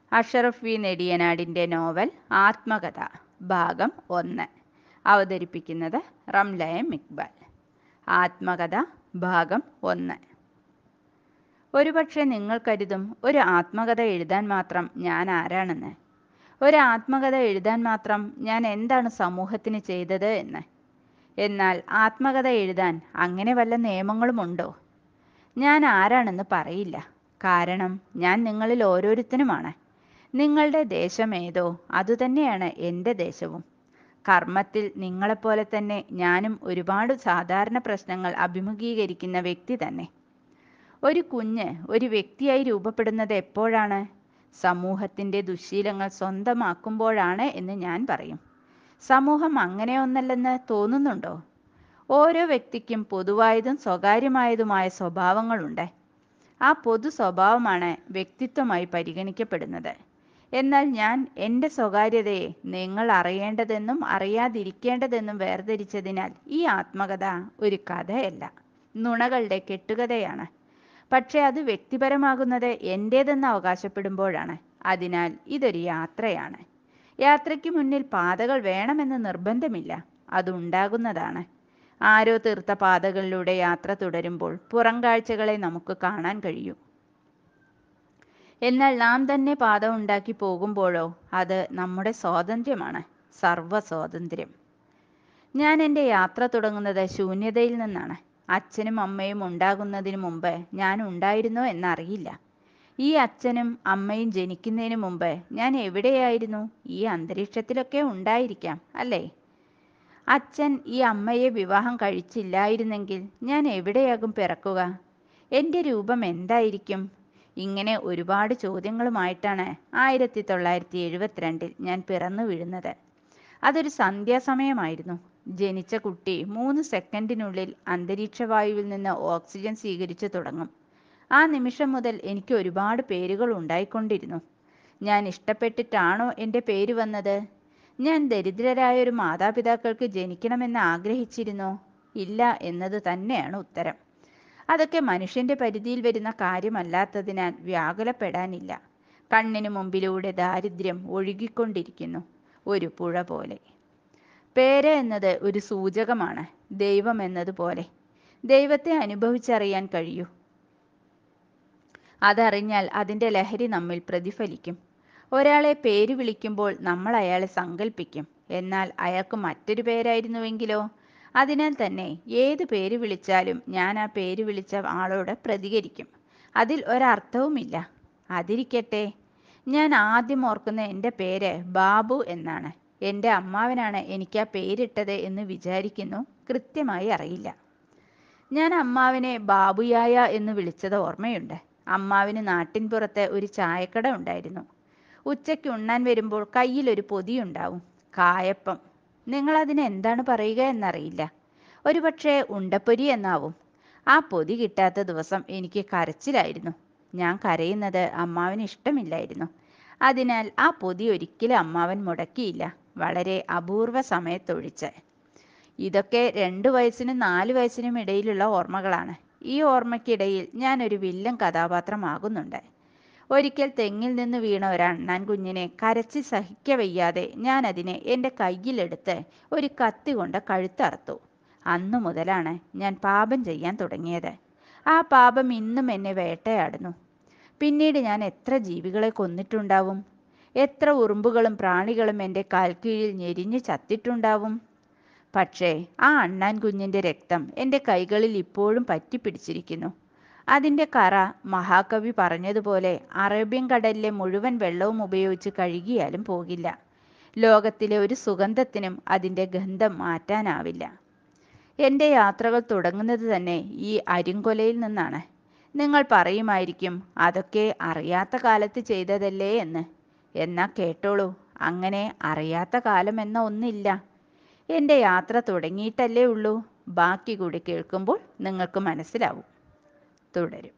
Ashraf V നെടിയനാടിൻ്റെ novel ആത്മകഥ ഭാഗം ഒന്ന് അവതരിപ്പിക്കുന്നത് റംലയം ഇക്ബാൽ ആത്മകഥ ഭാഗം ഒന്ന് ഒരുപക്ഷെ നിങ്ങൾ കരുതും ഒരു ആത്മകഥ എഴുതാൻ മാത്രം ഞാൻ ആരാണെന്ന് ഒരു ആത്മകഥ എഴുതാൻ മാത്രം ഞാൻ എന്താണ് സമൂഹത്തിന് ചെയ്തത് എന്ന് എന്നാൽ ആത്മകഥ എഴുതാൻ അങ്ങനെ വല്ല നിയമങ്ങളുമുണ്ടോ ഞാൻ ആരാണെന്ന് പറയില്ല കാരണം ഞാൻ നിങ്ങളിൽ ഓരോരുത്തനുമാണ് നിങ്ങളുടെ ദേശം ഏതോ അതുതന്നെയാണ് എൻ്റെ ദേശവും കർമ്മത്തിൽ നിങ്ങളെപ്പോലെ തന്നെ ഞാനും ഒരുപാട് സാധാരണ പ്രശ്നങ്ങൾ അഭിമുഖീകരിക്കുന്ന വ്യക്തി തന്നെ ഒരു കുഞ്ഞ് ഒരു വ്യക്തിയായി രൂപപ്പെടുന്നത് എപ്പോഴാണ് സമൂഹത്തിൻ്റെ ദുശീലങ്ങൾ സ്വന്തമാക്കുമ്പോഴാണ് എന്ന് ഞാൻ പറയും സമൂഹം അങ്ങനെയൊന്നല്ലെന്ന് തോന്നുന്നുണ്ടോ ഓരോ വ്യക്തിക്കും പൊതുവായതും സ്വകാര്യമായതുമായ സ്വഭാവങ്ങളുണ്ട് ആ പൊതു സ്വഭാവമാണ് വ്യക്തിത്വമായി പരിഗണിക്കപ്പെടുന്നത് എന്നാൽ ഞാൻ എൻ്റെ സ്വകാര്യതയെ നിങ്ങൾ അറിയേണ്ടതെന്നും അറിയാതിരിക്കേണ്ടതെന്നും വേർതിരിച്ചതിനാൽ ഈ ആത്മകഥ ഒരു കഥയല്ല നുണകളുടെ കെട്ടുകഥയാണ് പക്ഷേ അത് വ്യക്തിപരമാകുന്നത് എൻ്റേതെന്ന് അവകാശപ്പെടുമ്പോഴാണ് അതിനാൽ ഇതൊരു യാത്രയാണ് യാത്രയ്ക്ക് മുന്നിൽ പാതകൾ വേണമെന്ന് നിർബന്ധമില്ല അതുണ്ടാകുന്നതാണ് ആരോ തീർത്ത പാതകളിലൂടെ യാത്ര തുടരുമ്പോൾ പുറം കാഴ്ചകളെ നമുക്ക് കാണാൻ കഴിയും എന്നാൽ നാം തന്നെ പാത ഉണ്ടാക്കി പോകുമ്പോഴോ അത് നമ്മുടെ സ്വാതന്ത്ര്യമാണ് സർവ സ്വാതന്ത്ര്യം ഞാൻ എൻ്റെ യാത്ര തുടങ്ങുന്നത് ശൂന്യതയിൽ നിന്നാണ് അച്ഛനും അമ്മയും ഉണ്ടാകുന്നതിന് മുമ്പ് ഞാൻ ഉണ്ടായിരുന്നോ എന്നറിയില്ല ഈ അച്ഛനും അമ്മയും ജനിക്കുന്നതിന് മുമ്പ് ഞാൻ എവിടെയായിരുന്നു ഈ അന്തരീക്ഷത്തിലൊക്കെ ഉണ്ടായിരിക്കാം അല്ലേ അച്ഛൻ ഈ അമ്മയെ വിവാഹം കഴിച്ചില്ലായിരുന്നെങ്കിൽ ഞാൻ എവിടെയാകും പിറക്കുക എൻ്റെ രൂപം എന്തായിരിക്കും ഇങ്ങനെ ഒരുപാട് ചോദ്യങ്ങളുമായിട്ടാണ് ആയിരത്തി തൊള്ളായിരത്തി എഴുപത്തിരണ്ടിൽ ഞാൻ പിറന്നു വീഴുന്നത് അതൊരു സന്ധ്യാസമയമായിരുന്നു ജനിച്ച കുട്ടി മൂന്ന് സെക്കൻഡിനുള്ളിൽ അന്തരീക്ഷവായുവിൽ നിന്ന് ഓക്സിജൻ സ്വീകരിച്ചു തുടങ്ങും ആ നിമിഷം മുതൽ എനിക്ക് ഒരുപാട് പേരുകൾ ഉണ്ടായിക്കൊണ്ടിരുന്നു ഞാൻ ഇഷ്ടപ്പെട്ടിട്ടാണോ എൻ്റെ പേര് വന്നത് ഞാൻ ദരിദ്രരായ ഒരു മാതാപിതാക്കൾക്ക് ജനിക്കണമെന്ന് ആഗ്രഹിച്ചിരുന്നോ ഇല്ല എന്നത് തന്നെയാണ് ഉത്തരം അതൊക്കെ മനുഷ്യന്റെ പരിധിയിൽ വരുന്ന കാര്യമല്ലാത്തതിനാൽ വ്യാകുലപ്പെടാനില്ല കണ്ണിനു മുമ്പിലൂടെ ദാരിദ്ര്യം ഒഴുകിക്കൊണ്ടിരിക്കുന്നു ഒരു പുഴ പോലെ പേര് എന്നത് ഒരു സൂചകമാണ് ദൈവം എന്നതുപോലെ ദൈവത്തെ അനുഭവിച്ചറിയാൻ കഴിയൂ അതറിഞ്ഞാൽ അതിൻ്റെ ലഹരി നമ്മിൽ പ്രതിഫലിക്കും ഒരാളെ പേര് വിളിക്കുമ്പോൾ നമ്മൾ അയാളെ സങ്കല്പിക്കും എന്നാൽ അയാൾക്ക് മറ്റൊരു പേരായിരുന്നുവെങ്കിലോ അതിനാൽ തന്നെ ഏത് പേര് വിളിച്ചാലും ഞാൻ ആ പേര് വിളിച്ച ആളോട് പ്രതികരിക്കും അതിൽ ഒരർത്ഥവുമില്ല അതിരിക്കട്ടെ ഞാൻ ആദ്യം ഓർക്കുന്ന എൻ്റെ പേര് ബാബു എന്നാണ് എൻ്റെ അമ്മാവനാണ് എനിക്ക് ആ പേരിട്ടത് എന്ന് വിചാരിക്കുന്നു കൃത്യമായി അറിയില്ല ഞാൻ അമ്മാവിനെ ബാബുയായ എന്ന് വിളിച്ചത് ഓർമ്മയുണ്ട് അമ്മാവിന് നാട്ടിൻപുറത്ത് ഒരു ചായക്കട ഉണ്ടായിരുന്നു ഉച്ചയ്ക്ക് ഉണ്ണാൻ വരുമ്പോൾ കയ്യിലൊരു പൊതിയുണ്ടാവും കായപ്പം നിങ്ങൾ അതിന് എന്താണ് പറയുക എന്നറിയില്ല ഒരുപക്ഷെ ഉണ്ടപ്പൊരി എന്നാവും ആ പൊതി കിട്ടാത്ത ദിവസം എനിക്ക് കരച്ചിലായിരുന്നു ഞാൻ കരയുന്നത് അമ്മാവിന് ഇഷ്ടമില്ലായിരുന്നു അതിനാൽ ആ പൊതി ഒരിക്കലും അമ്മാവൻ മുടക്കിയില്ല വളരെ അപൂർവ സമയത്തൊഴിച്ച് ഇതൊക്കെ രണ്ട് വയസ്സിനും നാല് വയസ്സിനും ഇടയിലുള്ള ഓർമ്മകളാണ് ഈ ഓർമ്മയ്ക്കിടയിൽ ഞാൻ ഒരു വില്ലൻ കഥാപാത്രമാകുന്നുണ്ട് ഒരിക്കൽ തെങ്ങിൽ നിന്ന് വീണ ഒരു അണ്ണാൻ കുഞ്ഞിനെ കരച്ച് സഹിക്കവയ്യാതെ ഞാൻ അതിനെ എൻ്റെ കയ്യിലെടുത്ത് ഒരു കത്തി കൊണ്ട് കഴുത്തറുത്തു അന്നു മുതലാണ് ഞാൻ പാപം ചെയ്യാൻ തുടങ്ങിയത് ആ പാപം ഇന്നും എന്നെ വേട്ടയാടുന്നു പിന്നീട് ഞാൻ എത്ര ജീവികളെ കൊന്നിട്ടുണ്ടാവും എത്ര ഉറുമ്പുകളും പ്രാണികളും എൻ്റെ കാൽക്കീഴിൽ ഞെരിഞ്ഞു ചത്തിട്ടുണ്ടാവും പക്ഷേ ആ അണ്ണാൻ കുഞ്ഞിൻ്റെ രക്തം എൻ്റെ കൈകളിൽ ഇപ്പോഴും പറ്റിപ്പിടിച്ചിരിക്കുന്നു അതിൻ്റെ കറ മഹാകവി പറഞ്ഞതുപോലെ അറേബ്യൻ കടലിലെ മുഴുവൻ വെള്ളവും ഉപയോഗിച്ച് കഴുകിയാലും പോകില്ല ലോകത്തിലെ ഒരു സുഗന്ധത്തിനും അതിൻ്റെ ഗന്ധം മാറ്റാനാവില്ല എൻ്റെ യാത്രകൾ തുടങ്ങുന്നത് തന്നെ ഈ അരിങ്കൊലയിൽ നിന്നാണ് നിങ്ങൾ പറയുമായിരിക്കും അതൊക്കെ അറിയാത്ത കാലത്ത് ചെയ്തതല്ലേ എന്ന് എന്നാ കേട്ടോളൂ അങ്ങനെ അറിയാത്ത കാലം എന്ന ഒന്നില്ല എൻ്റെ യാത്ര തുടങ്ങിയിട്ടല്ലേ ഉള്ളൂ ബാക്കി കൂടി കേൾക്കുമ്പോൾ നിങ്ങൾക്ക് മനസ്സിലാവും തുടരും